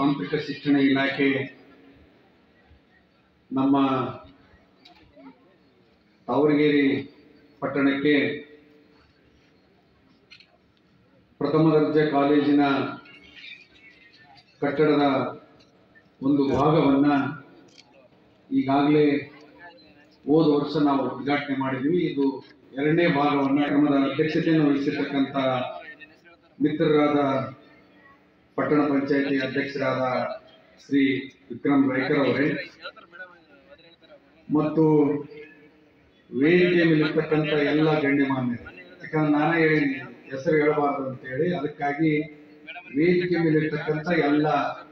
ತಾಂತ್ರಿಕ ಶಿಕ್ಷಣ ಇಲಾಖೆ ನಮ್ಮ ತಾವರಗೇರಿ ಪಟ್ಟಣಕ್ಕೆ ಪ್ರಥಮ ದರ್ಜೆ ಕಾಲೇಜಿನ ಕಟ್ಟಡದ ಒಂದು ಭಾಗವನ್ನ ಈಗಾಗಲೇ ಹೋದ ವರ್ಷ ನಾವು ಉದ್ಘಾಟನೆ ಮಾಡಿದ್ವಿ ಇದು ಎರಡನೇ ಭಾಗವನ್ನ ಕ್ರಮದ ಅಧ್ಯಕ್ಷತೆಯನ್ನು ವಹಿಸಿರ್ತಕ್ಕಂಥ ಮಿತ್ರರಾದ ಪಟ್ಟಣ ಪಂಚಾಯತಿ ಅಧ್ಯಕ್ಷರಾದ ಶ್ರೀ ವಿಕ್ರಮ್ ರೈಕರ್ ಅವರೇ ಮತ್ತು ವೇದಿಕೆ ಮೇಲಿರ್ತಕ್ಕಂಥ ಎಲ್ಲ ಗಣ್ಯಮಾನ್ಯರು ಯಾಕಂದ್ರೆ ನಾನೇ ಹೇಳೀನಿ ಹೆಸರು ಹೇಳಬಾರದು ಅಂತ ಹೇಳಿ ಅದಕ್ಕಾಗಿ ವೇದಿಕೆ ಮೇಲಿರ್ತಕ್ಕಂಥ ಎಲ್ಲ